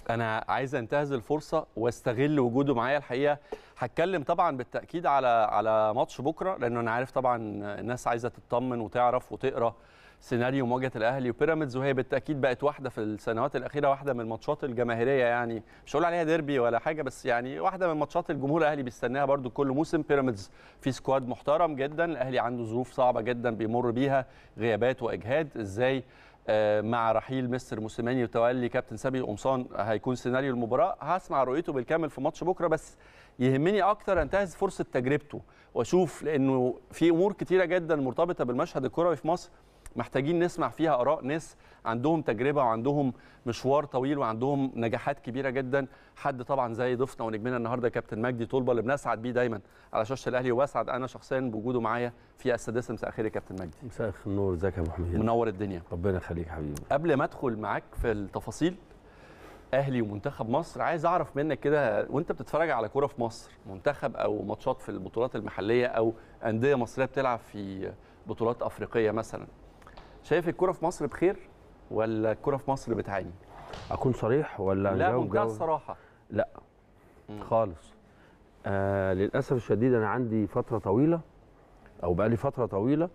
انا عايز انتهز الفرصه واستغل وجوده معايا الحقيقه هتكلم طبعا بالتاكيد على على ماتش بكره لانه انا عارف طبعا الناس عايزه تطمن وتعرف وتقرا سيناريو مواجهه الاهلي وبيراميدز وهي بالتاكيد بقت واحده في السنوات الاخيره واحده من الماتشات الجماهيريه يعني مش هقول عليها ديربي ولا حاجه بس يعني واحده من ماتشات الجمهور الاهلي بيستناها برده كل موسم بيراميدز في سكواد محترم جدا الاهلي عنده ظروف صعبه جدا بيمر بيها غيابات واجهاد ازاي آه، مع رحيل مستر موسيماني وتولي كابتن سامي قمصان هيكون سيناريو المباراه هسمع رؤيته بالكامل في ماتش بكره بس يهمني اكتر انتهز فرصه تجربته واشوف لانه في امور كتيره جدا مرتبطه بالمشهد الكروي في مصر محتاجين نسمع فيها اراء ناس عندهم تجربه وعندهم مشوار طويل وعندهم نجاحات كبيره جدا حد طبعا زي ضيفنا ونجمنا النهارده كابتن مجدي طلبه اللي بنسعد بيه دايما على شاشه الاهلي وبسعد انا شخصيا بوجوده معايا في السادسه مساء الخير يا كابتن مجدي مساء النور ازيك يا ابو حميد منور الدنيا ربنا يخليك حبيبي قبل ما ادخل معاك في التفاصيل اهلي ومنتخب مصر عايز اعرف منك كده وانت بتتفرج على كوره في مصر منتخب او ماتشات في البطولات المحليه او انديه مصريه بتلعب في بطولات افريقيه مثلا شايف الكوره في مصر بخير ولا الكوره في مصر بتعاني اكون صريح ولا لا نجاوب منتهى جواب؟ الصراحه لا مم. خالص آه للاسف الشديد انا عندي فتره طويله او بقى لي فتره طويله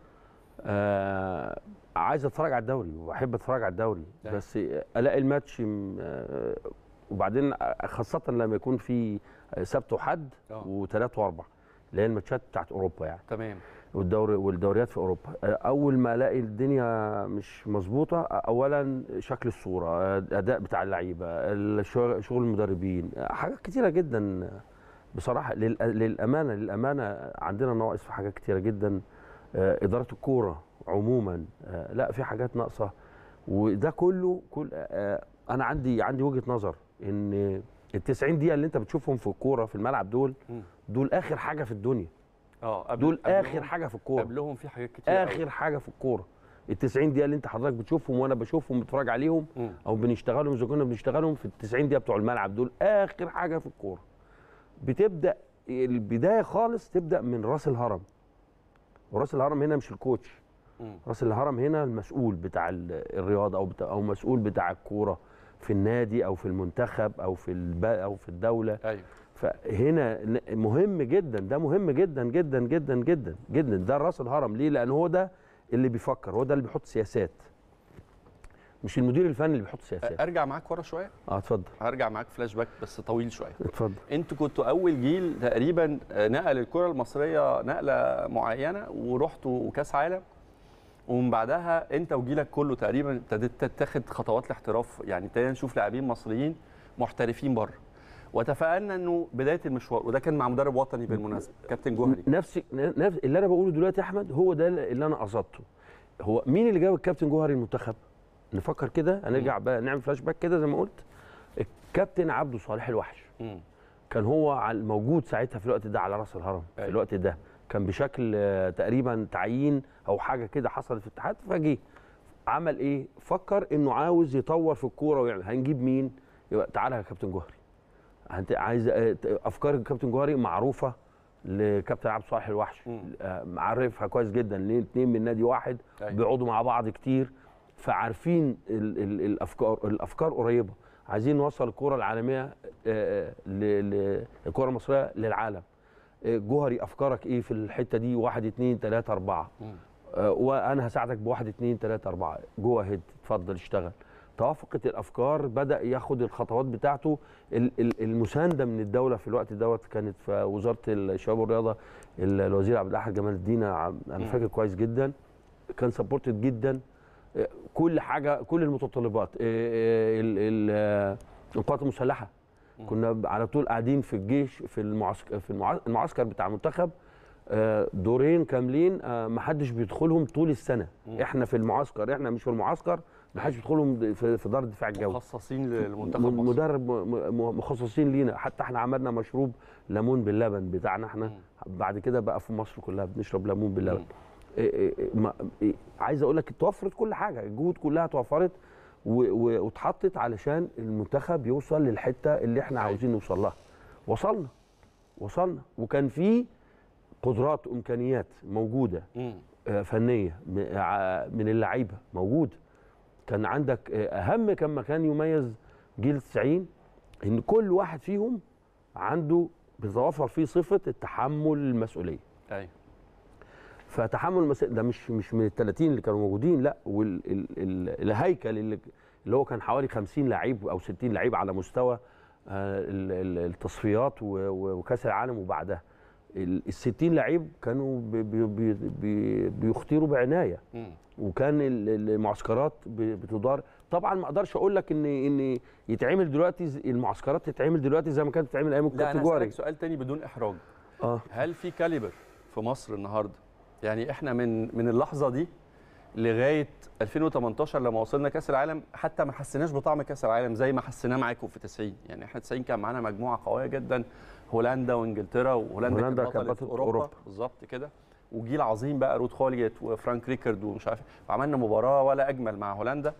آه عايز اتفرج على الدوري وبحب اتفرج على الدوري أيوة. بس الاقي الماتش م- آه وبعدين خاصه لما يكون في سبت وحد آه. وثلاث واربع اللي هي الماتشات بتاعت اوروبا يعني تمام والدوري والدوريات في اوروبا اول ما الاقي الدنيا مش مظبوطه اولا شكل الصوره اداء بتاع اللعيبه الشغل- شغل المدربين حاجات كتيره جدا بصراحه للأ- للامانه للامانه عندنا نواقص في حاجات كتيره جدا آه، اداره الكوره عموما آه، لا في حاجات ناقصه وده كله كل آه، انا عندي عندي وجهه نظر ان ال 90 دقيقه اللي انت بتشوفهم في الكوره في الملعب دول مم. دول اخر حاجه في الدنيا اه قبل دول قبلهم- اخر حاجه في الكوره قبلهم في حاجات كتير قوي. اخر حاجه في الكوره ال 90 دقيقه اللي انت حضرتك بتشوفهم وانا بشوفهم بتفرج عليهم مم. او بنشتغلهم اذا كنا بنشتغلهم في ال 90 دقيقه بتوع الملعب دول اخر حاجه في الكوره بتبدا البدايه خالص تبدا من راس الهرم وراس الهرم هنا مش الكوتش مم. راس الهرم هنا المسؤول بتاع ال- الرياضه او بتاع او مسؤول بتاع الكوره في النادي او في المنتخب او في الب... او في الدوله ايوه فهنا ن- مهم جدا ده مهم جدا جدا جدا جدا جدا ده راس الهرم ليه لان هو ده اللي بيفكر هو ده اللي بيحط سياسات مش المدير الفني اللي بيحط سياسات ارجع معاك ورا شويه اه اتفضل هرجع معاك فلاش باك بس طويل شويه اتفضل انتوا كنتوا اول جيل تقريبا نقل الكره المصريه نقله معينه ورحتوا كاس عالم ومن بعدها انت وجيلك كله تقريبا ابتديت تتخذ خطوات الاحتراف يعني ابتدينا نشوف لاعبين مصريين محترفين بره وتفائلنا انه بدايه المشوار وده كان مع مدرب وطني بالمناسبه كابتن جوهري نفس نفس اللي انا بقوله دلوقتي يا احمد هو ده اللي انا قصدته هو مين اللي جاب الكابتن جوهري المنتخب نفكر كده هنرجع بقى نعمل فلاش باك كده زي ما قلت الكابتن عبده صالح الوحش مم. كان هو على- موجود ساعتها في الوقت ده على راس الهرم في أيوة. الوقت ده كان بشكل آه، تقريبا تعيين او حاجه كده حصلت في الاتحاد فجه عمل ايه فكر انه عاوز يطور في الكوره ويعمل هنجيب مين يبقى تعالى يا كابتن جوهري انت عايز آه، ت- افكار الكابتن جوهري معروفه لكابتن عبد الصالح الوحش مم. آه، معرفها كويس جدا ليه اتنين من نادي واحد أيوة. بيقعدوا مع بعض كتير فعارفين ال ال الافكار الافكار قريبه عايزين نوصل الكره العالميه آه، آه، ل- ل- الكره المصريه للعالم آه، جوهري افكارك ايه في الحته دي واحد اتنين تلاته اربعه مم. آه، وانا هساعدك بواحد اتنين تلاته اربعه جوه هيد اتفضل اشتغل توافقت الافكار بدا ياخد الخطوات بتاعته ال- ال- المسانده من الدوله في الوقت دوت كانت في وزاره الشباب والرياضه ال- الوزير عبد الاحد جمال الدين عم- انا مم. فاكر كويس جدا كان سبورتد جدا آه، كل حاجه كل المتطلبات آه، آه، ال- ال- آه، القوات المسلحه مم. كنا على طول قاعدين في الجيش في المعسكر في المعس- المعسكر بتاع المنتخب آه، دورين كاملين آه، ما حدش بيدخلهم طول السنه مم. احنا في المعسكر احنا مش في المعسكر ما حدش بيدخلهم في في دار الدفاع الجوي مخصصين للمنتخب م- مصر مدرب م- م- مخصصين لينا حتى احنا عملنا مشروب ليمون باللبن بتاعنا احنا مم. بعد كده بقى في مصر كلها بنشرب ليمون باللبن مم. إيه إيه إيه ما- إيه عايز اقول لك اتوفرت كل حاجه الجهود كلها اتوفرت و- و- واتحطت علشان المنتخب يوصل للحته اللي احنا أيوة. عاوزين نوصل لها وصلنا وصلنا وكان في قدرات وامكانيات موجوده مم. آه، فنيه م- ع- من اللعيبه موجوده كان عندك آه، اهم كما كان يميز جيل 90 ان كل واحد فيهم عنده بيتوفر فيه صفه التحمل المسؤوليه ايوه فتحمل المسؤوليه ده مش مش من ال 30 اللي كانوا موجودين لا والهيكل اللي اللي هو كان حوالي 50 لعيب او 60 لعيب على مستوى آه، ال- ال- التصفيات و- و- وكاس العالم وبعدها ال 60 لعيب كانوا بي بي بي بي بيختيروا بعنايه مم. وكان ال- ال- المعسكرات ب- بتدار طبعا ما اقدرش اقول لك ان ان يتعمل دلوقتي ز- المعسكرات تتعمل دلوقتي زي ما كانت بتتعمل ايام لا انا الكابتن جوهري هسألك سؤال تاني بدون احراج اه هل في كاليبر في مصر النهارده يعني احنا من من اللحظه دي لغايه 2018 لما وصلنا كاس العالم حتى ما حسيناش بطعم كاس العالم زي ما حسيناه معاكم في 90 يعني احنا 90 كان معانا مجموعه قويه جدا هولندا وانجلترا وهولندا هولندا كانت كانت بطله بطلة اوروبا, أوروبا. بالظبط كده وجيل عظيم بقى رود خوليت وفرانك ريكارد ومش عارف إيه. وعملنا مباراه ولا اجمل مع هولندا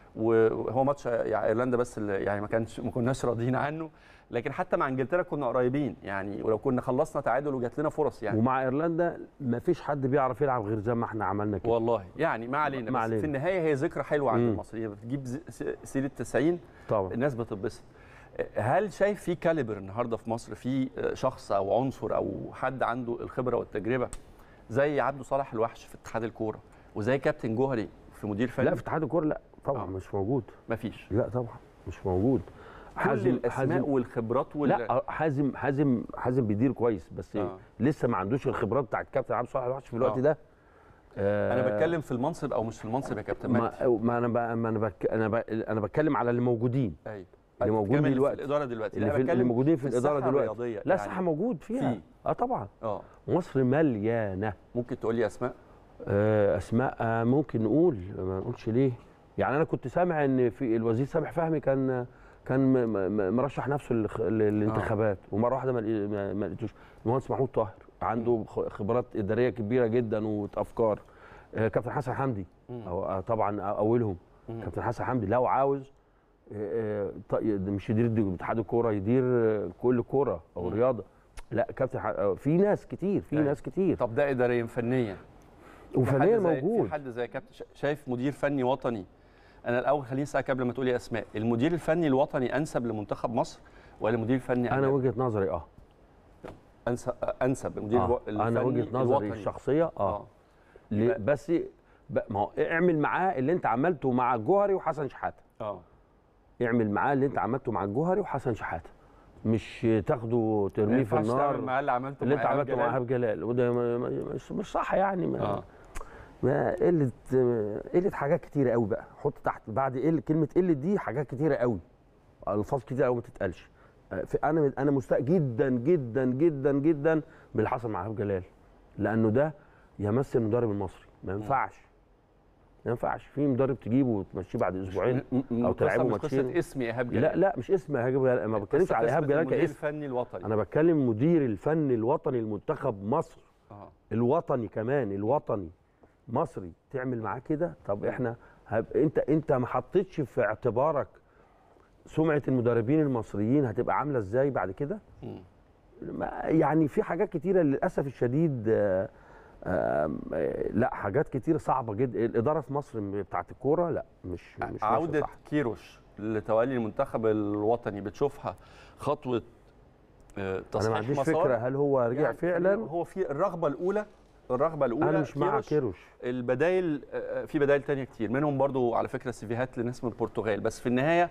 وهو ماتش يعني ايرلندا بس اللي يعني ما كانش ما كناش راضيين عنه لكن حتى مع انجلترا كنا قريبين يعني ولو كنا خلصنا تعادل وجات لنا فرص يعني ومع ايرلندا ما فيش حد بيعرف يلعب غير زي ما احنا عملنا كده والله يعني ما علينا ما بس علينا. في النهايه هي ذكرى حلوه عند مم. المصريين بتجيب ز- س- سيره 90 طبعا الناس بتتبسط هل شايف في كاليبر النهارده في مصر في شخص او عنصر او حد عنده الخبره والتجربه زي عبده صالح الوحش في اتحاد الكوره وزي كابتن جوهري في مدير فني لا في اتحاد الكوره لا طبعا آه. مش موجود مفيش لا طبعا مش موجود كل الاسماء والخبرات وال... لا حازم حازم حازم بيدير كويس بس آه. لسه ما عندوش الخبرات بتاعت كابتن عبد الصالح الوحش في الوقت آه. ده آه انا بتكلم في المنصب او مش في المنصب يا كابتن مجدي ما, ما انا بقى ما انا بك انا بك انا بتكلم على اللي موجودين ايوه اللي أنت موجود بتتكلم دلوقتي. في الاداره دلوقتي اللي, لا، في اللي بتكلم موجودين في الاداره الساحة دلوقتي الرياضية لا يعني. صح موجود فيها في. اه طبعا اه مصر مليانه ممكن تقول لي اسماء آه، اسماء آه، ممكن نقول ما نقولش ليه يعني انا كنت سامع ان في الوزير سامح فهمي كان كان م- م- مرشح نفسه للخ- للانتخابات ومره واحده ما لقي- ما- ما لقيتوش المهندس محمود طاهر عنده خ- خبرات اداريه كبيره جدا وافكار آه، كابتن حسن حمدي مم. أو آه، طبعا اولهم مم. كابتن حسن حمدي لو عاوز آه، آه، ط- مش يدير دي- اتحاد الكوره يدير آه، كل كوره او مم. رياضه لا كابتن ح- آه، في ناس كتير في أيوة. ناس كتير طب ده اداريا فنيا في وفنيا حد زي- موجود في حد زي كابتن شا- شايف مدير فني وطني انا الاول خليني اسالك قبل ما تقولي اسماء المدير الفني الوطني انسب لمنتخب مصر ولا المدير الفني انا أجنبي؟ وجهه نظري اه انسب انسب المدير آه. الو- انا الفني وجهه نظري الوطني. الشخصيه اه, اه ليه؟ يبقى- بس ب- ما هو اعمل معاه اللي انت عملته مع الجوهري وحسن شحاته اه اعمل معاه اللي انت عملته مع الجوهري وحسن شحاته مش تاخده ما ترميه في ينفعش تعمل النار معاه اللي عملته اللي مع انت إيهاب عملته مع جلال. ايهاب جلال وده ما- ما- مش, مش صح يعني ما, اه ما قله قله حاجات كتيره قوي بقى حط تحت بعد قله كلمه قله دي حاجات كتيره قوي الفاظ كتيره قوي ما تتقالش آه، في- انا انا مستاء جدا جدا جدا جدا باللي حصل مع ايهاب جلال لانه ده يمثل المدرب المصري ما ينفعش ما ينفعش في مدرب تجيبه وتمشيه بعد اسبوعين م- م- أو القصة تلعبه مش ماتشين. قصه اسمي ايهاب جلال لا لا مش اسم ايهاب جلال ما بتكلمش القصة على ايهاب قصة جلال المدير كاسم الفني الوطني انا بتكلم مدير الفن الوطني لمنتخب مصر اه الوطني كمان الوطني مصري تعمل معاه كده طب احنا هب انت انت ما حطيتش في اعتبارك سمعه المدربين المصريين هتبقى عامله ازاي بعد كده مم. ما- يعني في حاجات كتيره للاسف الشديد آه، آه، آه، لا حاجات كتير صعبه جدا الاداره في مصر بتاعت الكوره لا مش مش ماشية عودة صح. كيروش لتولي المنتخب الوطني بتشوفها خطوة آه، انا تصحيح ما عنديش مسار فكره هل هو رجع يعني فعلا هو في الرغبة الأولى الرغبة الأولى انا مش مع كيروش البدايل آه، في بدايل تانية كتير منهم برضو على فكرة سيفيهات لناس من البرتغال بس في النهاية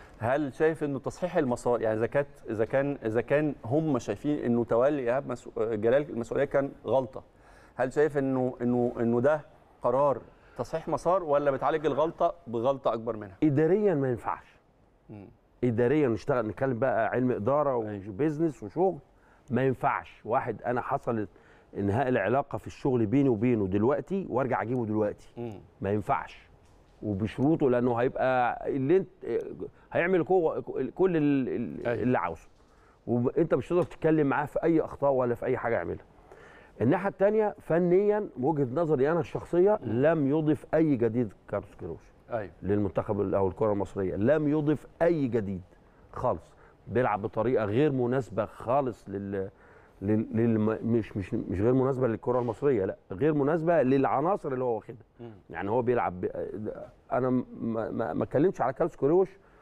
هل شايف انه تصحيح المسار يعني اذا كانت اذا كان اذا كان هم شايفين انه تولي ايهاب مسؤ- جلال المسؤوليه كان غلطه هل شايف انه انه انه ده قرار تصحيح مسار ولا بتعالج الغلطه بغلطه اكبر منها اداريا ما ينفعش مم. اداريا نشتغل نتكلم بقى علم اداره أيوة. وبيزنس وشغل ما ينفعش واحد انا حصلت انهاء العلاقه في الشغل بيني وبينه دلوقتي وارجع اجيبه دلوقتي مم. ما ينفعش وبشروطه لانه هيبقى اللي انت هيعمل كو- كل ال- ال- أيوة. اللي عاوزه وانت مش هتقدر تتكلم معاه في اي اخطاء ولا في اي حاجه يعملها الناحيه الثانيه فنيا وجهه نظري انا الشخصيه لم يضف اي جديد كارلوس كيروش ايوه للمنتخب ال- او الكره المصريه لم يضف اي جديد خالص بيلعب بطريقه غير مناسبه خالص لل لل... لل... مش مش مش غير مناسبه للكره المصريه لا غير مناسبه للعناصر اللي هو واخدها مم. يعني هو بيلعب ب... انا ما ما ما اتكلمش على كارلوس كيروش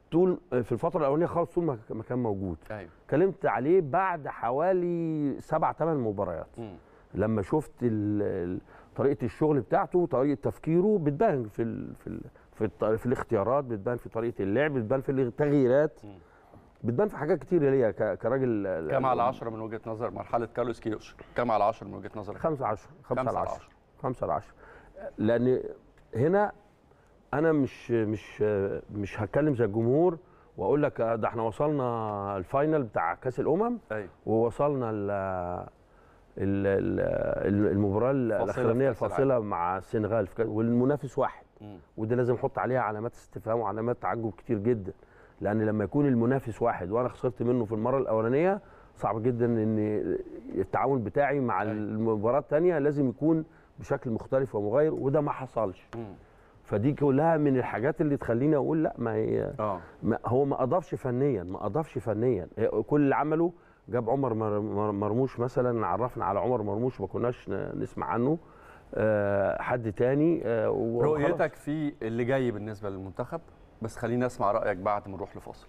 طول في الفتره الاولانيه خالص طول ما ما كان موجود ايوه اتكلمت عليه بعد حوالي سبع ثمان مباريات مم. لما شفت ال- ال- طريقه الشغل بتاعته وطريقه تفكيره بتبان في ال في ال في, الط- في الاختيارات بتبان في طريقه اللعب بتبان في التغييرات مم. بتبان في حاجات كتير ليا ك- كراجل كم على 10 من وجهه نظر مرحله كارلوس كيروش كم على 10 من وجهه نظرك 5 10 5 خمسة على على 10 5 على 10 لان هنا انا مش مش مش هتكلم زي الجمهور واقول لك ده احنا وصلنا الفاينل بتاع كاس الامم ايوه ووصلنا ال ال- ال- المباراه فاصلة الاخرانيه في كأس الفاصله مع السنغال في كأس- والمنافس واحد مم. وده لازم احط عليها علامات استفهام وعلامات تعجب كتير جدا لان لما يكون المنافس واحد وانا خسرت منه في المره الاولانيه صعب جدا ان التعاون بتاعي مع أيوة. المباراه الثانيه لازم يكون بشكل مختلف ومغاير وده ما حصلش مم. فدي كلها من الحاجات اللي تخليني اقول لا ما هي اه ما هو ما اضافش فنيا ما اضافش فنيا كل اللي عمله جاب عمر مر- مر- مرموش مثلا عرفنا على عمر مرموش ما كناش ن- نسمع عنه آه، حد تاني آه، وخلاص. رؤيتك في اللي جاي بالنسبه للمنتخب بس خلينا اسمع رايك بعد ما نروح لفاصل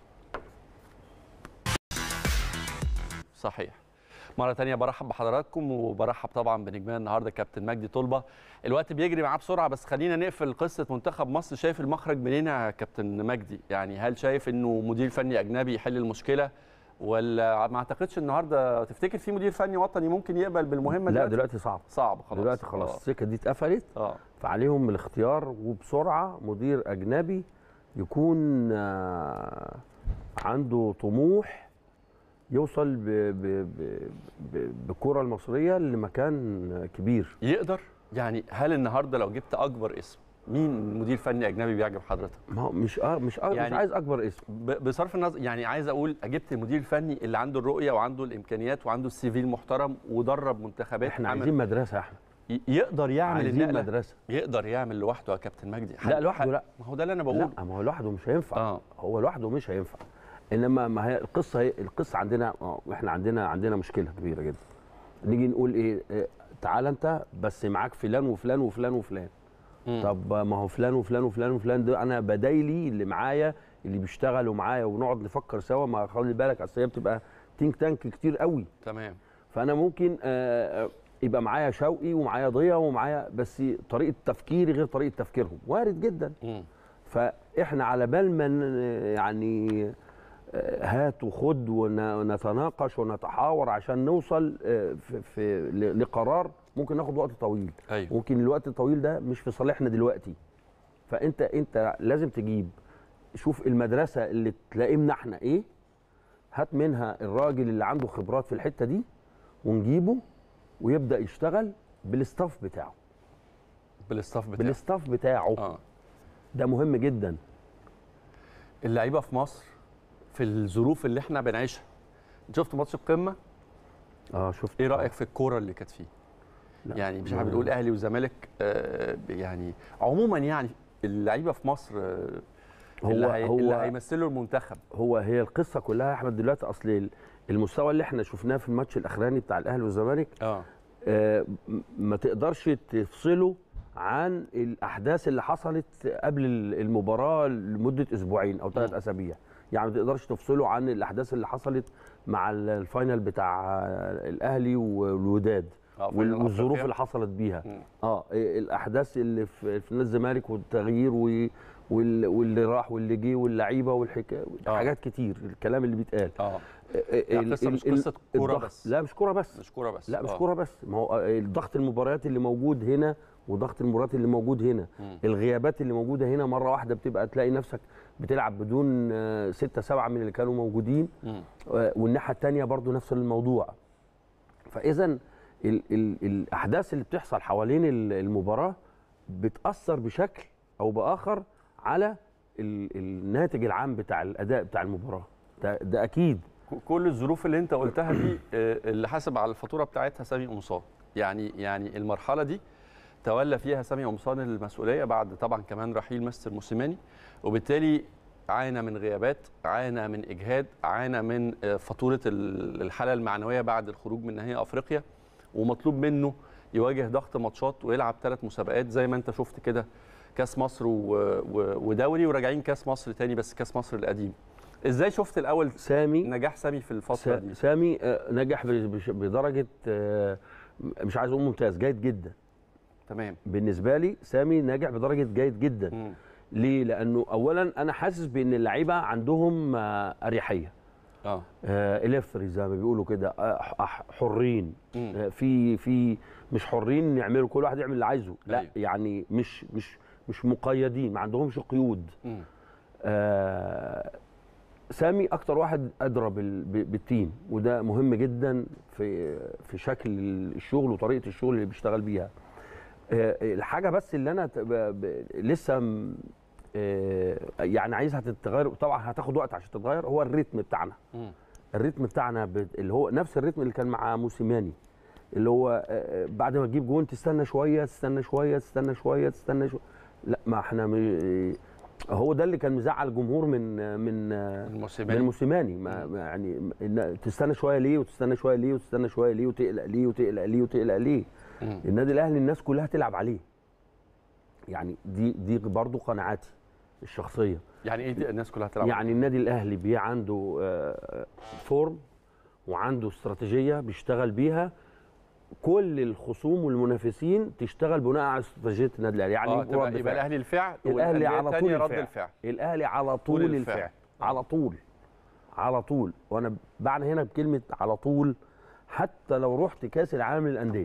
صحيح مرة تانية برحب بحضراتكم وبرحب طبعا بنجمنا النهارده كابتن مجدي طلبة الوقت بيجري معاه بسرعة بس خلينا نقفل قصة منتخب مصر شايف المخرج منين يا كابتن مجدي يعني هل شايف انه مدير فني اجنبي يحل المشكلة ولا ما اعتقدش النهارده تفتكر في مدير فني وطني ممكن يقبل بالمهمة لا دلوقتي دلوقتي صعب صعب خلاص دلوقتي خلاص السكه دي اتقفلت اه فعليهم الاختيار وبسرعه مدير اجنبي يكون آه، عنده طموح يوصل ب- ب- ب- ب- بالكره المصريه لمكان كبير يقدر يعني هل النهارده لو جبت اكبر اسم مين مدير فني اجنبي بيعجب حضرتك ما هو مش آه مش آه مش يعني- عايز اكبر اسم ب- بصرف النظر يعني عايز اقول جبت المدير الفني اللي عنده الرؤيه وعنده الامكانيات وعنده السي في المحترم ودرب منتخبات احنا عمل- عايزين مدرسه احنا ي- يقدر يعمل عايزين النقله مدرسه يقدر يعمل لوحده يا كابتن مجدي لا لوحده لا ما هو ده اللي انا بقوله لا ما هو لوحده مش هينفع اه هو لوحده مش هينفع انما ما هي القصه هي القصه عندنا آه، احنا عندنا عندنا مشكله كبيره جدا نيجي نقول ايه إيه، تعال انت بس معاك فلان وفلان وفلان وفلان مم. طب ما هو فلان وفلان وفلان وفلان ده انا بدايلي اللي معايا اللي بيشتغلوا معايا ونقعد نفكر سوا ما خلي بالك اصل هي بتبقى تينك تانك كتير قوي تمام فانا ممكن آه، آه، يبقى معايا شوقي ومعايا ضيا ومعايا بس طريقه تفكيري غير طريقه تفكيرهم وارد جدا مم. فاحنا على بال ما ن- يعني آه، هات وخد ون- ونتناقش ونتحاور عشان نوصل آه، في, في ل- لقرار ممكن ناخد وقت طويل ايوه ممكن الوقت الطويل ده مش في صالحنا دلوقتي فانت انت لازم تجيب شوف المدرسه اللي تلائمنا احنا ايه هات منها الراجل اللي عنده خبرات في الحته دي ونجيبه ويبدا يشتغل بالاستاف بتاعه بالاستاف بتاعه بالاستاف بتاعه اه ده مهم جدا اللعيبه في مصر في الظروف اللي احنا بنعيشها شفت ماتش القمه اه شفت ايه رايك في الكوره اللي كانت فيه لا، يعني مش ما- عارف بنقول اهلي وزمالك آه، يعني عموما يعني اللعيبه في مصر آه، اللي, هي هو اللي هو هيمثلوا المنتخب هو هي القصه كلها يا احمد دلوقتي اصل ال- المستوى اللي احنا شفناه في الماتش الاخراني بتاع الاهلي والزمالك اه آه، م- ما تقدرش تفصله عن الاحداث اللي حصلت قبل ال- المباراه لمده اسبوعين او ثلاث مم. اسابيع يعني ما تقدرش تفصله عن الاحداث اللي حصلت مع ال- الفاينل بتاع آه، الاهلي والوداد آه، وال- فاينل والظروف أفريقيا. اللي حصلت بيها مم. اه إيه الاحداث اللي في في نادي الزمالك والتغيير و- وال- واللي راح واللي جه واللعيبه والحكايه آه. حاجات كتير الكلام اللي بيتقال اه ال- يعني قصة ال- مش ال- قصة كورة الضغط- بس. لا مش كوره بس مش كوره بس لا مش آه. كوره بس ما هو آه، ضغط المباريات اللي موجود هنا وضغط المباريات اللي موجود هنا مم. الغيابات اللي موجوده هنا مره واحده بتبقى تلاقي نفسك بتلعب بدون آه، ستة سبعة من اللي كانوا موجودين مم. آه، والناحيه الثانيه برضو نفس الموضوع فاذا ال ال الاحداث اللي بتحصل حوالين ال- المباراه بتاثر بشكل او باخر على ال الناتج العام بتاع الاداء بتاع المباراه ده, ده اكيد ك- كل الظروف اللي انت قلتها دي آه، اللي حاسب على الفاتوره بتاعتها سامي قمصان يعني يعني المرحله دي تولى فيها سامي قمصان المسؤوليه بعد طبعا كمان رحيل مستر موسيماني وبالتالي عانى من غيابات عانى من اجهاد عانى من آه، فاتوره ال- الحاله المعنويه بعد الخروج من نهائي افريقيا ومطلوب منه يواجه ضغط ماتشات ويلعب ثلاث مسابقات زي ما انت شفت كده كاس مصر و... و... ودوري وراجعين كاس مصر تاني بس كاس مصر القديم ازاي شفت الاول سامي نجاح سامي في الفتره سا- دي سامي آه، نجح ب- بش- بدرجه آه، مش عايز اقول ممتاز جيد جدا تمام بالنسبه لي سامي ناجح بدرجه جيد جدا مم. ليه لانه اولا انا حاسس بان اللعيبه عندهم آه، اريحيه اه آه الكتري زي ما بيقولوا كده آه، ح- حرين مم. آه، في في مش حرين يعملوا كل واحد يعمل اللي عايزه لا أيوة. يعني مش مش مش مقيدين ما عندهمش قيود مم. آه سامي اكتر واحد ادرى بال- ب- بالتيم وده مهم جدا في في شكل الشغل وطريقه الشغل اللي بيشتغل بيها آه الحاجه بس اللي انا ت- ب- ب- لسه م- آه يعني عايزها تتغير طبعا هتاخد وقت عشان تتغير هو الريتم بتاعنا مم. الريتم بتاعنا بت- اللي هو نفس الريتم اللي كان مع موسيماني اللي هو آه، بعد ما تجيب جون تستنى شويه تستنى شويه تستنى شويه تستنى شويه لا ما احنا م... هو ده اللي كان مزعل الجمهور من من من الموسيماني الموسيماني ما ما يعني إن تستنى شويه ليه وتستنى شويه ليه وتستنى شويه ليه وتقلق ليه وتقلق ليه وتقلق ليه مم. النادي الاهلي الناس كلها تلعب عليه يعني دي دي برضو قناعاتي الشخصيه يعني ايه دي الناس كلها تلعب يعني النادي الاهلي بي عنده آه، فورم وعنده استراتيجيه بيشتغل بيها كل الخصوم والمنافسين تشتغل بناء على استراتيجيه النادي الاهلي يعني اه يبقوا تبقى رد يبقى فعل. الاهلي الفعل الاهلي والأندية على طول التانية رد الفعل. الفعل الاهلي على طول, طول الفعل. الفعل. على طول على طول وانا بعني هنا بكلمه على طول حتى لو رحت كاس العالم للانديه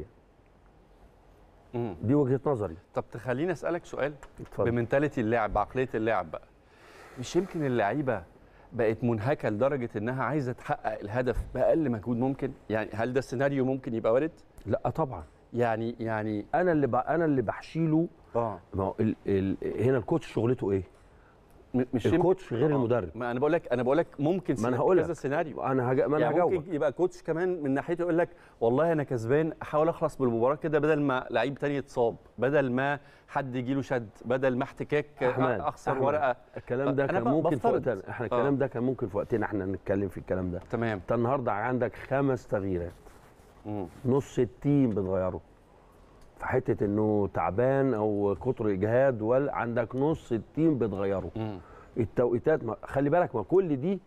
مم. دي وجهه نظري طب تخليني اسالك سؤال اتفضل بمنتاليتي اللاعب بعقليه اللاعب بقى مش يمكن اللعيبه بقت منهكه لدرجه انها عايزه تحقق الهدف باقل مجهود ممكن يعني هل ده السيناريو ممكن يبقى وارد لا طبعا يعني يعني انا اللي ب... انا اللي بحشيله اه ما هو ال... ال... هنا الكوتش شغلته ايه م- مش يمكن الكوتش غير آه. المدرب ما انا بقول لك انا بقول لك ممكن ما أنا سينا- هقول كذا لك. سيناريو انا هج... ما انا يعني هجاوب ممكن يبقى كوتش كمان من ناحيته يقول لك والله انا كسبان احاول اخلص بالمباراه كده بدل ما لعيب تاني يتصاب بدل ما حد يجي له شد بدل ما احتكاك أحمد، اخسر أحمد. ورقه الكلام ده أنا كان ب- ممكن في بفترض. وقتنا احنا آه. الكلام ده كان ممكن في وقتنا احنا نتكلم في الكلام ده تمام انت النهارده عندك خمس تغييرات مم. نص التيم بتغيره في حته انه تعبان او كتر اجهاد ولا عندك نص التيم بتغيره مم. التوقيتات ما خلي بالك ما كل دي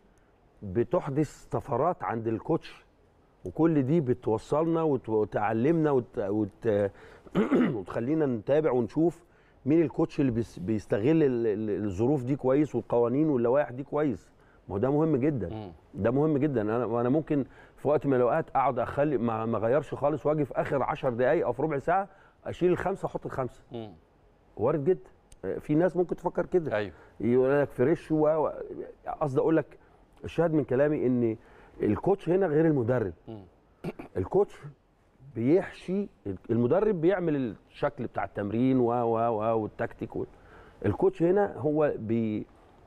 بتحدث طفرات عند الكوتش وكل دي بتوصلنا وت- وتعلمنا وت... وت... وتخلينا نتابع ونشوف مين الكوتش اللي بيس... بيستغل ال- ال- الظروف دي كويس والقوانين واللوائح دي كويس ما هو ده مهم جدا مم. ده مهم جدا انا وانا ممكن في وقت من الاوقات اقعد اخلي ما ما اغيرش خالص واجي في اخر 10 دقائق او في ربع ساعه اشيل الخمسه واحط الخمسه مم. وارد جدا في ناس ممكن تفكر كده ايوه يقول لك فريش و و- قصدي اقول لك الشاهد من كلامي ان الكوتش هنا غير المدرب مم. الكوتش بيحشي المدرب بيعمل الشكل بتاع التمرين و و و والتكتيك وال- الكوتش هنا هو بي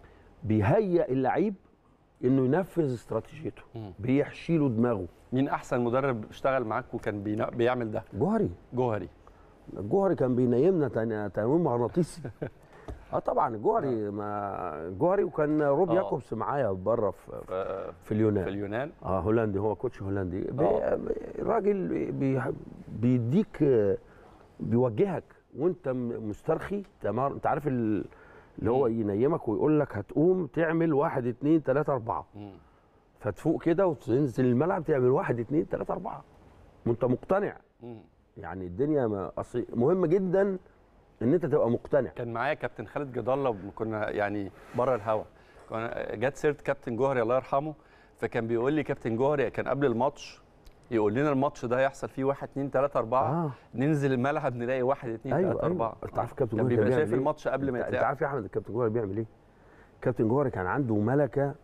بيهيئ اللعيب انه ينفذ استراتيجيته مم. بيحشي له دماغه مين احسن مدرب اشتغل معاك وكان بينا- بيعمل ده جوهري جوهري الجوهري كان بينيمنا تن- تنويم مغناطيسي اه طبعا الجوهري ما جوهري وكان روب آه. ياكوبس معايا بره في, في في اليونان في اليونان اه هولندي هو كوتش هولندي بي- آه. الراجل بي بيديك آه، بيوجهك وانت م- مسترخي تمام انت عارف ال- اللي هو ينيمك ويقول لك هتقوم تعمل واحد اتنين تلاته اربعه مم. فتفوق كده وتنزل الملعب تعمل واحد اتنين تلاته اربعه وانت مقتنع مم. يعني الدنيا ما أصل مهم جدا ان انت تبقى مقتنع كان معايا كابتن خالد جد الله كنا يعني بره الهوا كنا جت سيره كابتن جوهري الله يرحمه فكان بيقول لي كابتن جوهري كان قبل الماتش يقول لنا الماتش ده هيحصل فيه واحد اتنين تلاته اربعه اه ننزل الملعب نلاقي واحد اتنين ايوه تلاته اربعه ايوه انت عارف كابتن كان جوهري بيبقى بيعمل شايف إيه؟ الماتش قبل ما انت- انت يتلعب عارف يا احمد الكابتن جوهري بيعمل ايه؟ كابتن جوهري كان عنده ملكه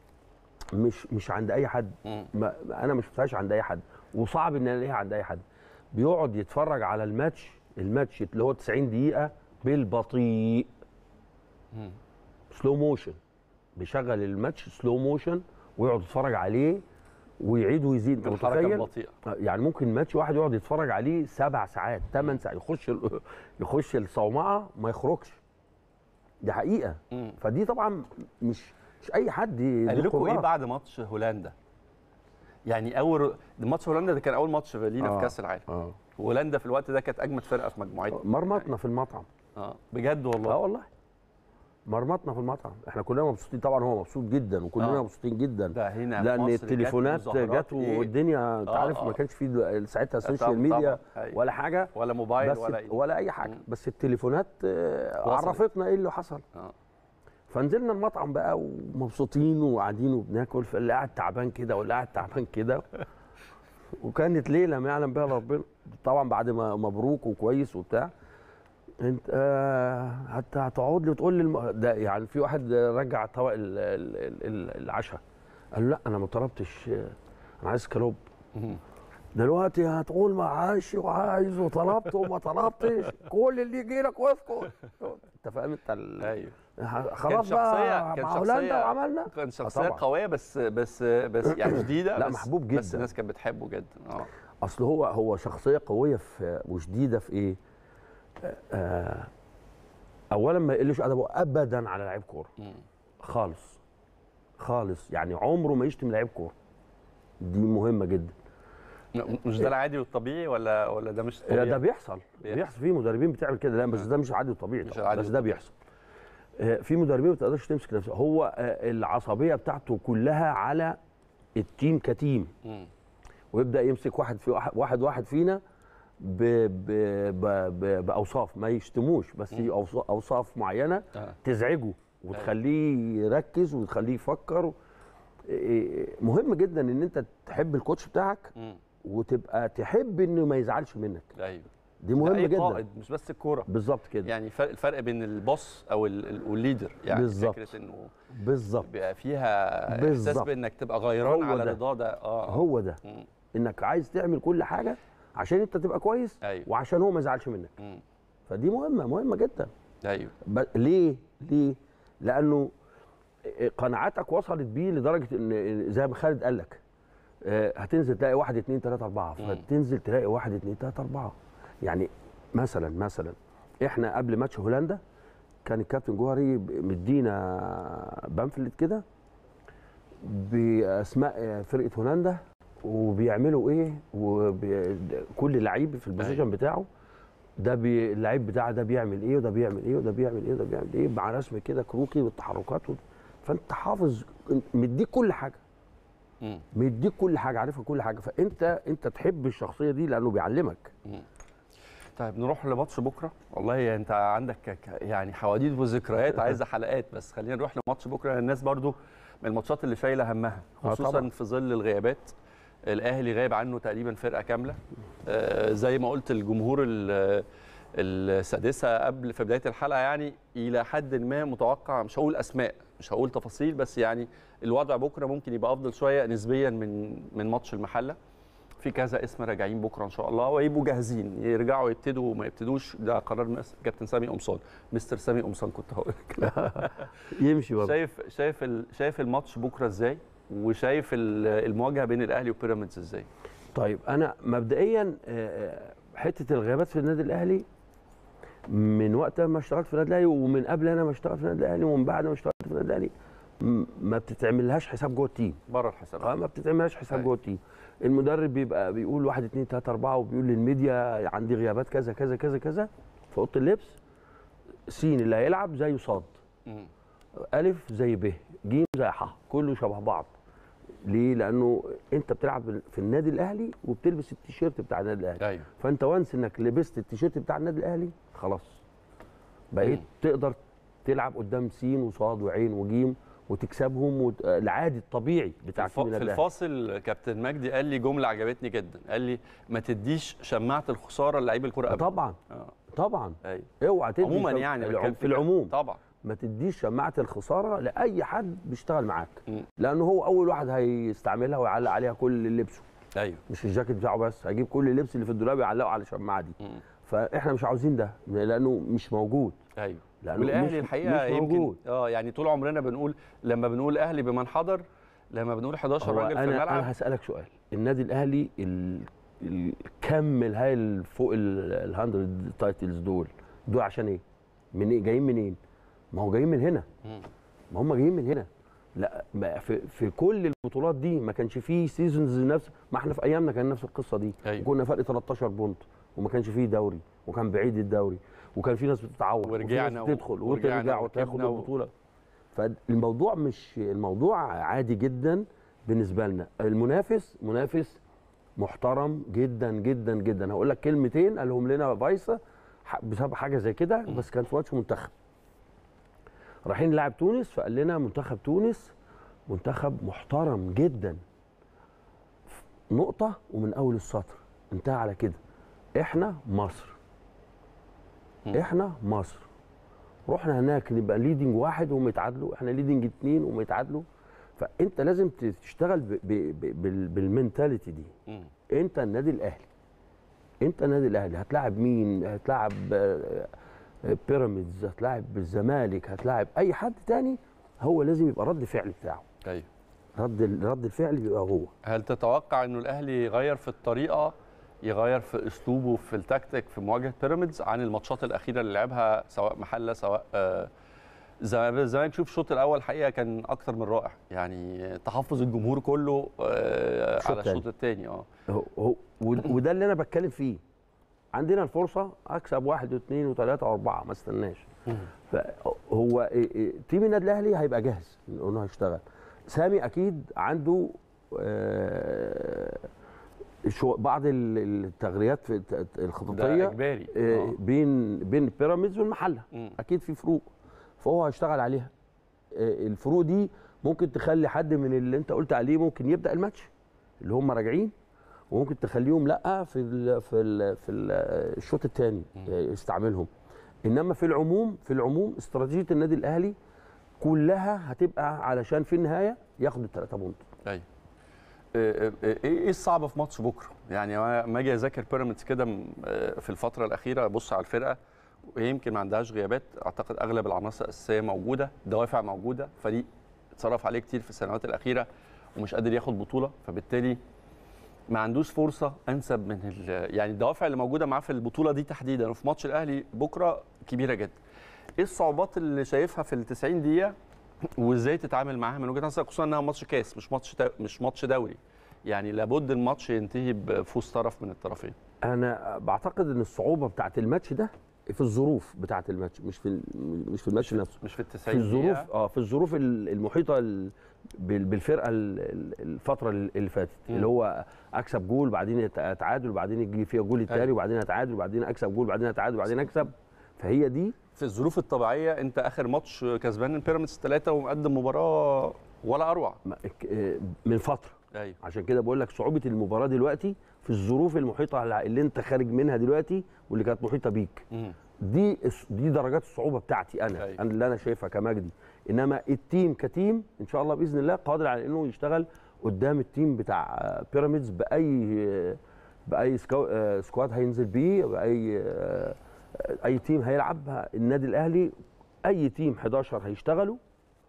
مش مش عند اي حد مم. ما انا ما شفتهاش عند اي حد وصعب ان الاقيها عند اي حد بيقعد يتفرج على الماتش الماتش اللي هو 90 دقيقه بالبطيء مم. سلو موشن بيشغل الماتش سلو موشن ويقعد يتفرج عليه ويعيد ويزيد انت بالحركه متخيل البطيئه يعني ممكن ماتش واحد يقعد يتفرج عليه سبع ساعات ثمان ساعات يخش ال- يخش الصومعه ما يخرجش دي حقيقه مم. فدي طبعا مش مش اي حد دي قال لكم ايه قدرات. بعد ماتش هولندا؟ يعني اول ماتش هولندا ده كان اول ماتش لينا آه. في كاس العالم اه هولندا في الوقت ده كانت اجمد فرقه في مجموعتنا مرمطنا في المطعم اه بجد والله اه والله مرمطنا في المطعم احنا كلنا مبسوطين طبعا هو مبسوط جدا وكلنا آه. مبسوطين جدا ده هنا في لان مصر جت التليفونات مظاهرات جت إيه؟ والدنيا انت آه، عارف آه. ما كانش في ساعتها طبعاً، سوشيال ميديا طبعاً. أيوة. ولا حاجه ولا موبايل بس ولا إيه؟ ولا اي حاجه مم. بس التليفونات آه، وصلت. عرفتنا ايه اللي حصل آه. فنزلنا المطعم بقى ومبسوطين وقاعدين وبناكل فاللي قاعد تعبان كده واللي قاعد تعبان كده وكانت ليله ما يعلم بها ربنا طبعا بعد ما مبروك وكويس وبتاع انت آه حتى هتقعد لي وتقول لي الم... ده يعني في واحد رجع طبق ال- ال- ال- ال- العشاء قال له لا انا ما طلبتش آه، انا عايز كلوب مم. دلوقتي هتقول معاش وعايز وطلبت وما طلبتش كل اللي يجي لك وافقه انت فاهم انت ال... ايوه خلاص كان شخصية- بقى كان مع شخصية- هولندا وعملنا كان آه شخصيه طبعاً. قويه بس بس بس يعني شديده لا، بس محبوب بس جداً. الناس كانت بتحبه جدا اه اصل هو هو شخصيه قويه في وشديده في ايه؟ آه اولا ما يقلش ادبه ابدا على لعيب كوره مم. خالص خالص يعني عمره ما يشتم لعيب كوره دي مهمه جدا م- مش ده العادي والطبيعي ولا ولا ده مش لا طبيعي؟ ده بيحصل بيحصل. بيحصل في مدربين بتعمل كده لا بس ده مش عادي وطبيعي مش طبعاً، العادي بس ده والطبيعي. بيحصل آه، في مدربين ما بتقدرش تمسك نفسها هو آه، العصبيه بتاعته كلها على التيم كتيم مم. ويبدا يمسك واحد في واحد واحد, واحد فينا ب ب ب ب باوصاف ما يشتموش بس مم. أوص- اوصاف معينه آه. تزعجه وتخليه يركز وتخليه يفكر إيه، مهم جدا ان انت تحب الكوتش بتاعك مم. وتبقى تحب انه ما يزعلش منك ايوه دي ده مهم أي جدا قائد مش بس الكوره بالظبط كده يعني فرق الفرق بين البوس او ال- ال- والليدر يعني بالظبط. فكره انه بالظبط بيبقى فيها احساس بالظبط. بانك تبقى غيران هو على ده. رضا ده اه هو ده مم. انك عايز تعمل كل حاجه عشان انت تبقى كويس ايوه وعشان هو ما يزعلش منك مم. فدي مهمه مهمه جدا ايوه ب... ليه؟ ليه؟ لانه قناعاتك وصلت بيه لدرجه ان زي ما خالد قال لك آه، هتنزل تلاقي واحد اتنين تلاته اربعه مم. فتنزل تلاقي واحد اتنين تلاته اربعه يعني مثلا مثلا احنا قبل ماتش هولندا كان الكابتن جوهري ب- مدينا بامفلت كده باسماء فرقه هولندا وبيعملوا ايه وكل لعيب في البوزيشن بتاعه ده بي اللعيب بتاعه ده بيعمل ايه وده بيعمل ايه وده بيعمل ايه وده بيعمل ايه مع رسم كده كروكي والتحركات و... فانت حافظ مديك كل حاجه مم. مديك كل حاجه عارفها كل حاجه فانت انت تحب الشخصيه دي لانه بيعلمك طيب نروح لماتش بكره والله انت عندك ك- ك- يعني حواديت وذكريات عايزه حلقات بس خلينا نروح لماتش بكره لأن الناس برضو من الماتشات اللي شايله همها آه خصوصا طبعاً. في ظل الغيابات الاهلي غايب عنه تقريبا فرقه كامله آه زي ما قلت الجمهور ال- السادسه قبل في بدايه الحلقه يعني الى حد ما متوقع مش هقول اسماء مش هقول تفاصيل بس يعني الوضع بكره ممكن يبقى افضل شويه نسبيا من من ماتش المحله في كذا اسم راجعين بكره ان شاء الله ويبقوا جاهزين يرجعوا يبتدوا وما يبتدوش ده قرار مس- كابتن سامي قمصان مستر سامي قمصان كنت هقول لك يمشي برضه شايف شايف ال- شايف الماتش بكره ازاي وشايف ال- المواجهه بين الاهلي وبيراميدز ازاي طيب انا مبدئيا آه، آه، حته الغيابات في النادي الاهلي من وقت ما اشتغلت في النادي الاهلي ومن قبل انا ما اشتغلت في النادي الاهلي ومن بعد ما اشتغلت في النادي الاهلي م- ما بتتعملهاش حساب جوه التيم بره الحساب اه ما بتتعملهاش حساب أيوة. جوه التيم المدرب بيبقى بيقول واحد اتنين تلاته اربعه وبيقول للميديا عندي غيابات كذا كذا كذا كذا في اوضه اللبس سين اللي هيلعب زيه صاد مم. الف زي ب ج زي ح كله شبه بعض ليه لانه انت بتلعب في النادي الاهلي وبتلبس التيشيرت بتاع النادي الاهلي ايوه فانت وانس انك لبست التيشيرت بتاع النادي الاهلي خلاص بقيت مم. تقدر تلعب قدام سين وصاد وعين وجيم وتكسبهم وت... العادي الطبيعي بتاع الف- تيم في النادي الأهلي. الفاصل كابتن مجدي قال لي جمله عجبتني جدا قال لي ما تديش شماعه الخساره لعيب الكره ابدا طبعا آه. طبعا ايوه اوعى تدي عموما شم- يعني العم- بتكلم في العموم طبعا ما تديش شماعه الخساره لاي حد بيشتغل معاك مم. لانه هو اول واحد هيستعملها ويعلق عليها كل لبسه ايوه مش الجاكيت بتاعه بس هيجيب كل اللبس اللي في الدولاب يعلقه على الشماعه دي مم. فاحنا مش عاوزين ده لانه مش موجود ايوه لانه والاهلي مش الحقيقه مش يمكن موجود اه يعني طول عمرنا بنقول لما بنقول اهلي بمن حضر لما بنقول 11 هو راجل في انا الملعب انا هسالك سؤال النادي الاهلي ال- الكم الهائل فوق ال 100 تايتلز دول دول عشان ايه؟ من إيه؟ جايين منين؟ ما هو جايين من هنا مم. ما هم جايين من هنا لا ما في, في كل البطولات دي ما كانش فيه سيزونز نفس ما احنا في ايامنا كان نفس القصه دي أيوة. كنا فرق 13 بونت وما كانش فيه دوري وكان بعيد الدوري وكان في ناس بتتعور وفي ورجعنا ناس بتدخل ورجعنا وترجع وتاخد وركبنا و- البطوله فالموضوع مش الموضوع عادي جدا بالنسبه لنا المنافس منافس محترم جدا جدا جدا هقول لك كلمتين قالهم لنا فايسا ح- بسبب حاجه زي كده بس كان في ماتش منتخب رايحين نلعب تونس فقال لنا منتخب تونس منتخب محترم جدا نقطه ومن اول السطر انتهى على كده احنا مصر مم. احنا مصر رحنا هناك نبقى ليدنج واحد وهم يتعادلوا احنا ليدنج اتنين وهم يتعادلوا فانت لازم تشتغل ب- ب- ب- بال- بالمنتاليتي دي مم. انت النادي الاهلي انت النادي الاهلي هتلاعب مين هتلاعب آه، آه، بيراميدز هتلاعب الزمالك هتلاعب اي حد تاني هو لازم يبقى رد فعل بتاعه ايوه رد رد الفعل بيبقى هو هل تتوقع انه الاهلي يغير في الطريقه يغير في اسلوبه في التكتيك في مواجهه بيراميدز عن الماتشات الاخيره اللي لعبها سواء محله سواء آه، زي زي نشوف الشوط الاول حقيقه كان اكتر من رائع يعني تحفظ الجمهور كله آه، الشوط على التاني. الشوط الثاني اه هو هو ود- وده اللي انا بتكلم فيه عندنا الفرصه اكسب واحد واثنين وثلاثه واربعه ما استناش فهو إيه- إيه، تيم النادي الاهلي هيبقى جاهز انه هيشتغل سامي اكيد عنده آه، شو بعض ال- التغريات في الت- ده الخططيه اجباري آه، آه. بين بين بيراميدز والمحله مم. اكيد في فروق فهو هيشتغل عليها آه، الفروق دي ممكن تخلي حد من اللي انت قلت عليه ممكن يبدا الماتش اللي هم راجعين وممكن تخليهم لا في ال في ال في ال الشوط الثاني يستعملهم انما في العموم في العموم استراتيجيه النادي الاهلي كلها هتبقى علشان في النهايه ياخد الثلاثه بونت ايوه آه، آه، ايه ايه الصعب في ماتش بكره؟ يعني لما اجي اذاكر بيراميدز كده م- آه، في الفتره الاخيره ابص على الفرقه وهي يمكن ما عندهاش غيابات اعتقد اغلب العناصر الاساسيه موجوده دوافع موجوده فريق اتصرف عليه كتير في السنوات الاخيره ومش قادر ياخد بطوله فبالتالي ما عندوش فرصه انسب من ال- يعني الدوافع اللي موجوده معاه في البطوله دي تحديدا وفي ماتش الاهلي بكره كبيره جدا. ايه الصعوبات اللي شايفها في ال 90 دقيقه وازاي تتعامل معاها من وجهه نظرك خصوصا انها ماتش كاس مش ماتش دا مش ماتش دوري يعني لابد الماتش ينتهي بفوز طرف من الطرفين انا بعتقد ان الصعوبه بتاعت الماتش ده في الظروف بتاعت الماتش مش في ال- مش في الماتش نفسه مش في ال في 90 الظروف دقيقة. اه في الظروف ال- المحيطه ال- بال- بالفرقه ال- ال- الفتره اللي فاتت مم. اللي هو اكسب جول بعدين يت- اتعادل وبعدين يجي فيها جول التاني أيوة. وبعدين اتعادل وبعدين اكسب جول وبعدين اتعادل وبعدين اكسب فهي دي في الظروف الطبيعيه انت اخر ماتش كسبان من بيراميدز ثلاثه ومقدم مباراه ولا اروع م- ك- آه، من فتره ايوه عشان كده بقول لك صعوبه المباراه دلوقتي في الظروف المحيطه على- اللي انت خارج منها دلوقتي واللي كانت محيطه بيك مم. دي الس- دي درجات الصعوبه بتاعتي انا أيوة. انا اللي انا شايفها كمجدي انما التيم كتيم ان شاء الله باذن الله قادر على انه يشتغل قدام التيم بتاع آه، بيراميدز باي آه، باي سكو- آه، سكواد هينزل بيه باي آه، اي تيم هيلعب النادي الاهلي اي تيم 11 هيشتغلوا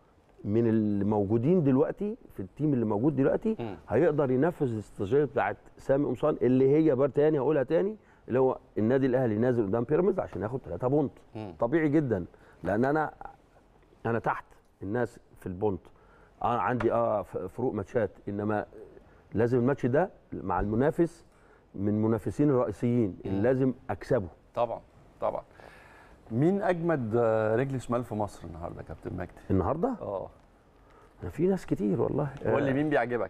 من الموجودين دلوقتي في التيم اللي موجود دلوقتي مم. هيقدر ينفذ الاستراتيجيه بتاعت سامي قمصان اللي هي بر تاني هقولها تاني اللي هو النادي الاهلي نازل قدام بيراميدز عشان ياخد 3 بونت مم. طبيعي جدا لان انا انا تحت الناس في البونت انا عندي اه ف- فروق ماتشات انما لازم الماتش ده مع المنافس من المنافسين الرئيسيين اللي مم. لازم اكسبه طبعا طبعا مين اجمد آه، رجل شمال في مصر النهارده يا كابتن مجدي النهارده اه في ناس كتير والله هو اللي مين بيعجبك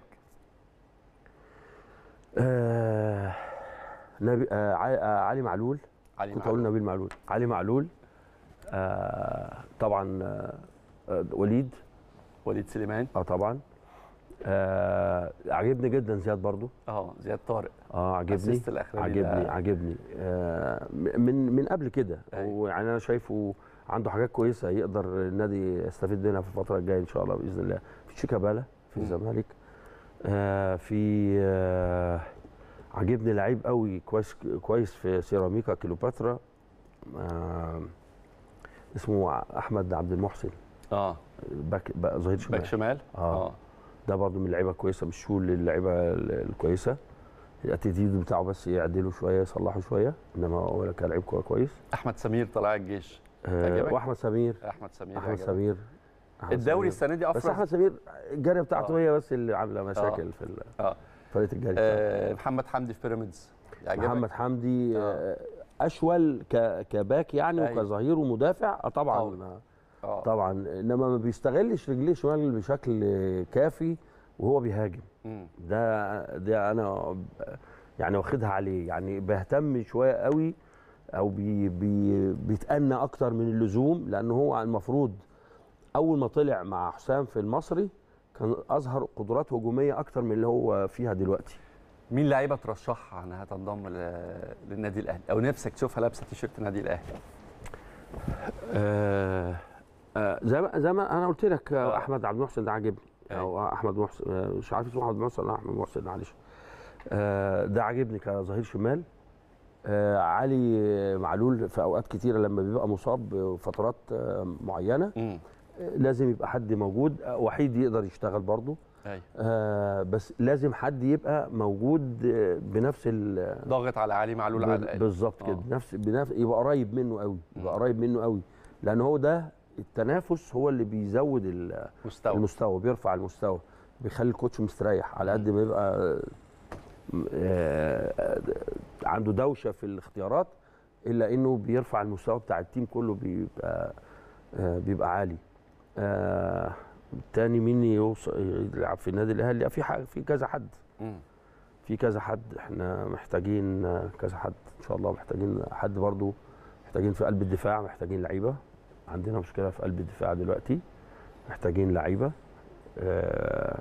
آه نبي آه ع- آه علي معلول علي كنت معلول. اقول نبيل معلول علي معلول آه طبعا آه آه، وليد وليد سليمان اه طبعا آه عجبني جدا زياد برضو اه زياد طارق اه عجبني الأسيست الأخراني عجبني ده. عجبني آه من من قبل كده أيوة. ويعني انا شايفه عنده حاجات كويسه يقدر النادي يستفيد منها في الفتره الجايه ان شاء الله باذن الله في شيكابالا في مم. الزمالك آه في آه عجبني لعيب قوي كويس كويس في سيراميكا كليوباترا آه اسمه احمد عبد المحسن اه باك بقى ظهير شمال باك شمال آه. ده برضو من اللعيبه الكويسه مش شو اللعيبه ال- الكويسه الاتيتيود بتاعه بس يعدله شويه يصلحه شويه انما هو كان لعيب كوره كويس احمد سمير طلائع الجيش آه عجبك؟ واحمد سمير احمد سمير احمد عجبك. سمير أحمد الدوري سمير. السنه دي بس افرز احمد سمير الجاريه بتاعته آه. هي بس اللي عامله مشاكل في ال- اه فرقه الجاريه بتاعته. آه، محمد حمدي في بيراميدز يعجبك؟ محمد حمدي آه. آه اشول ك- كباك يعني أيوة. وكظهير ومدافع آه طبعا طبعاً. اه طبعا انما ما بيستغلش رجليه شمال بشكل كافي وهو بيهاجم مم. ده ده انا ب- يعني واخدها عليه يعني بهتم شويه قوي او بي بي بيتأنى اكتر من اللزوم لان هو المفروض اول ما طلع مع حسام في المصري كان اظهر قدرات هجوميه اكتر من اللي هو فيها دلوقتي مين لعيبه ترشحها انها تنضم ل- للنادي الاهلي او نفسك تشوفها لابسه تيشيرت النادي الاهلي آه آه زي ما زي ما انا قلت لك آه آه. احمد عبد المحسن ده عاجبني أيوة. او احمد محسن آه مش عارف اسمه احمد محسن ولا احمد محسن معلش آه ده عاجبني كظهير شمال آه علي معلول في اوقات كتيره لما بيبقى مصاب فترات آه معينه امم آه لازم يبقى حد موجود آه وحيد يقدر يشتغل برضه ايوه آه بس لازم حد يبقى موجود آه بنفس ال ضاغط على علي معلول على ب- الاقل بالظبط كده آه. نفس بنفس يبقى قريب منه قوي يبقى مم. قريب منه قوي لان هو ده التنافس هو اللي بيزود ال- مستوى المستوى بيرفع المستوى بيخلي الكوتش مستريح على قد ما يبقى آه، عنده دوشه في الاختيارات الا انه بيرفع المستوى بتاع التيم كله بيبقى آه، بيبقى عالي آه، تاني مين يوصل يلعب في النادي الاهلي في حاجه في كذا حد مم. في كذا حد احنا محتاجين آه، كذا حد ان شاء الله محتاجين حد برضو محتاجين في قلب الدفاع محتاجين لعيبه عندنا مشكله في قلب الدفاع دلوقتي محتاجين لعيبه آه،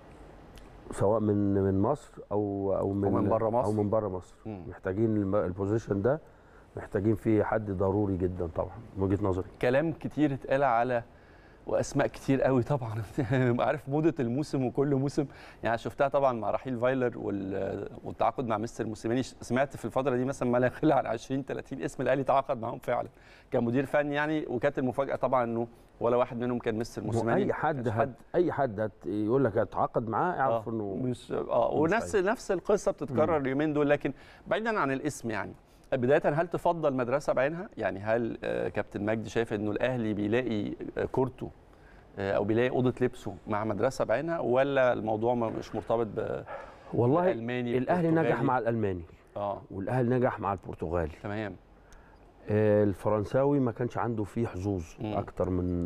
سواء من من مصر او او من ومن برا مصر. او من بره مصر مم. محتاجين الم- البوزيشن ده محتاجين فيه حد ضروري جدا طبعا من وجهه نظري كلام كتير اتقال على واسماء كتير قوي طبعا عارف موضه الموسم وكل موسم يعني شفتها طبعا مع رحيل فايلر وال- والتعاقد مع مستر موسيماني سمعت في الفتره دي مثلا ما لا يقل عن 20 30 اسم الاهلي تعاقد معاهم فعلا كمدير فني يعني وكانت المفاجاه طبعا انه ولا واحد منهم كان مستر موسيماني اي حد كانش هت اي حد هت يقول لك هتعاقد معاه اعرف آه، انه مش اه ونفس نفس القصه بتتكرر اليومين دول لكن بعيدا عن الاسم يعني بدايه هل تفضل مدرسه بعينها يعني هل آه، كابتن مجدي شايف انه الاهلي بيلاقي آه، كورته آه، او بيلاقي اوضه لبسه مع مدرسه بعينها ولا الموضوع ما- مش مرتبط ب والله بالألماني، الاهلي نجح البرتغالي؟ مع الالماني اه والاهلي نجح مع البرتغالي تمام آه، الفرنساوي ما كانش عنده فيه حظوظ مم. اكتر من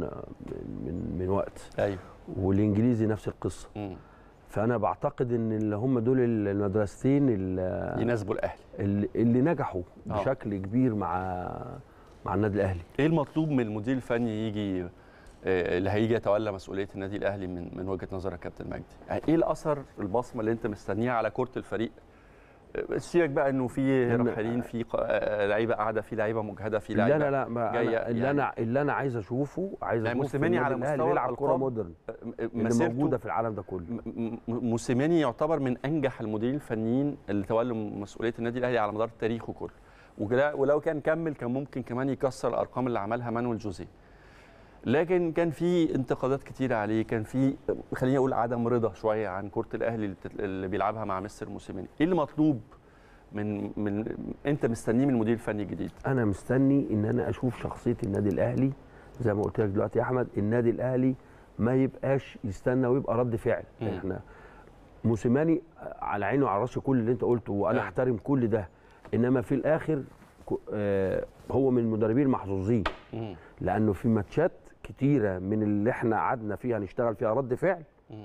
من من وقت ايوه والانجليزي نفس القصه مم. فانا بعتقد ان اللي هم دول المدرستين اللي, يناسبوا الاهلي اللي اللي نجحوا آه. بشكل كبير مع مع النادي الاهلي ايه المطلوب من المدير الفني يجي آه، اللي هيجي يتولى مسؤوليه النادي الاهلي من من وجهه نظرك كابتن مجدي يعني ايه الاثر البصمه اللي انت مستنيها على كره الفريق آه، سيبك بقى انه في إن- رحالين في ق- آه، لعيبه قاعده في لعيبه مجهده في لا لعيبه لا لا ما جاية أنا اللي يعني. انا اللي انا عايز اشوفه عايز يعني اشوف في موسيماني النادي على الأهلي مستوى بيلعب كوره الألقاب مودرن آه، م- اللي مسيرته موجوده في العالم ده كله م- م- موسيماني يعتبر من انجح المديرين الفنيين اللي تولوا مسؤوليه النادي الاهلي على مدار تاريخه كله وكده- ولو كان كمل كان ممكن كمان يكسر الارقام اللي عملها مانويل جوزيه لكن كان في انتقادات كتيره عليه كان في خليني اقول عدم رضا شويه عن كره الاهلي اللي بتت- اللي بيلعبها مع مستر موسيماني ايه اللي مطلوب من من انت مستنيه من المدير الفني الجديد انا مستني ان انا اشوف شخصيه النادي الاهلي زي ما قلت لك دلوقتي يا احمد النادي الاهلي ما يبقاش يستنى ويبقى رد فعل مم. احنا موسيماني على عيني وعلى راسي كل اللي انت قلته وانا أيوة. احترم كل ده انما في الاخر ك- آه، هو من المدربين المحظوظين مم. لانه في ماتشات كتيره من اللي احنا قعدنا فيها نشتغل فيها رد فعل مم.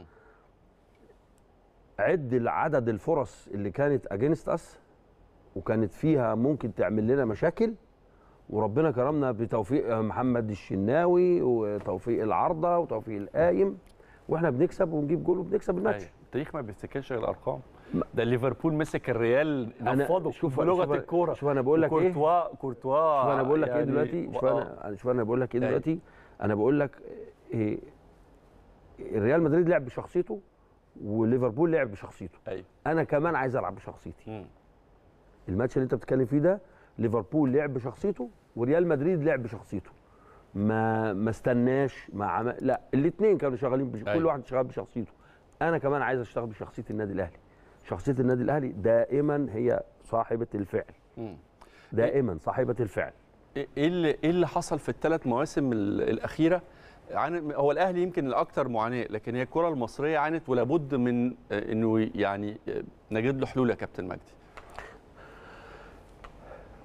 عد عدد الفرص اللي كانت اجينست اس وكانت فيها ممكن تعمل لنا مشاكل وربنا كرمنا بتوفيق محمد الشناوي وتوفيق العارضه وتوفيق القايم واحنا بنكسب ونجيب جول وبنكسب الماتش أيوة. التاريخ ما بيفتكرش غير الارقام ده ليفربول مسك الريال أنا- نفضه شوف- بلغه شوف- الكوره شوف أنا بقول لك إيه؟ كورتوا كورتوا شوف انا بقول لك ايه يعني دلوقتي شوف آه. انا شوف انا بقول لك ايه أيوة. دلوقتي انا بقول لك إيه الريال مدريد لعب بشخصيته وليفربول لعب بشخصيته ايوه انا كمان عايز العب بشخصيتي مم. الماتش اللي انت بتتكلم فيه ده ليفربول لعب بشخصيته وريال مدريد لعب بشخصيته ما ما استناش ما عمل لا الاثنين كانوا شغالين بش... كل أيوة. واحد شغال بشخصيته انا كمان عايز اشتغل بشخصيه النادي الاهلي شخصيه النادي الاهلي دائما هي صاحبه الفعل مم. دائما صاحبه الفعل ايه اللي ايه اللي حصل في الثلاث مواسم ال- الاخيره عن هو الاهلي يمكن الاكثر معاناه لكن هي الكره المصريه عانت ولابد من آه، انه يعني آه، نجد له حلول يا كابتن مجدي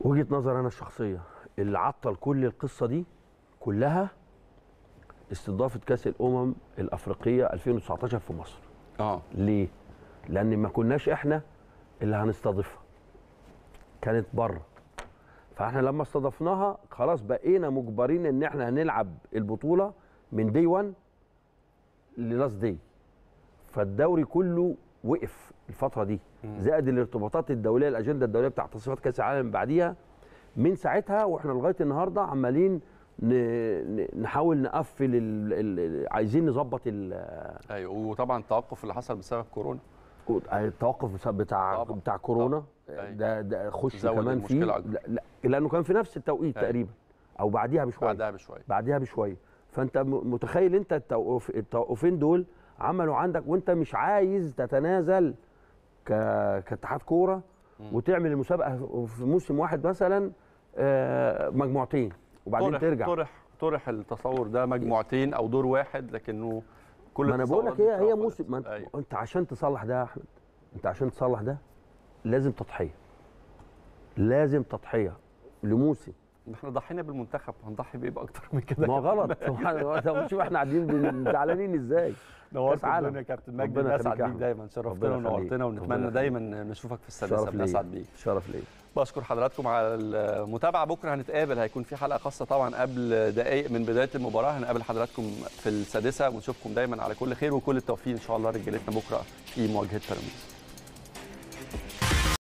وجهه نظر انا الشخصيه اللي عطل كل القصه دي كلها استضافه كاس الامم الافريقيه 2019 في مصر اه ليه لان ما كناش احنا اللي هنستضيفها كانت بره فاحنا لما استضفناها خلاص بقينا مجبرين ان احنا هنلعب البطوله من دي 1 للاست دي فالدوري كله وقف الفتره دي زائد الارتباطات الدوليه الاجنده الدوليه بتاع تصفيات كاس العالم بعديها من ساعتها واحنا لغايه النهارده عمالين ن- ن- نحاول نقفل ال ال عايزين نظبط ال- ايوه وطبعا التوقف اللي حصل بسبب كورونا التوقف بس- بتاع طبعا. بتاع كورونا أيوة. ده ده خش زود كمان فيه المشكلة أكتر. لا, لا لانه كان في نفس التوقيت أيوة. تقريبا او بعديها بشويه بعدها بشويه بعدها بشويه فانت م- متخيل انت التوقف التوقفين دول عملوا عندك وانت مش عايز تتنازل ك... كاتحاد كوره وتعمل المسابقه في موسم واحد مثلا آه، مجموعتين وبعدين طرح ترجع طرح طرح التصور ده مجموعتين او دور واحد لكنه كل ما انا بقول لك هي هي التصورات موسم ما اترفضت. انت, أيوة. انت عشان تصلح ده يا احمد انت عشان تصلح ده لازم تضحيه لازم تضحيه لموسم احنا ضحينا بالمنتخب هنضحي بايه باكتر من كده ما هو غلط طب شوف احنا قاعدين بن- زعلانين ازاي نورت كأس عالم. الدنيا يا كابتن مجدي ربنا بسعد يخليك يا بيك أحمد. دايما شرفتنا ربنا يخليك. ونورتنا ربنا ونتمنى يخليك. دايما نشوفك في السادسه شرف بنسعد ليا بيك شرف ليا بشكر حضراتكم على المتابعه بكره هنتقابل هيكون في حلقه خاصه طبعا قبل دقائق من بدايه المباراه هنقابل حضراتكم في السادسه ونشوفكم دايما على كل خير وكل التوفيق ان شاء الله رجالتنا بكره في مواجهه بيراميدز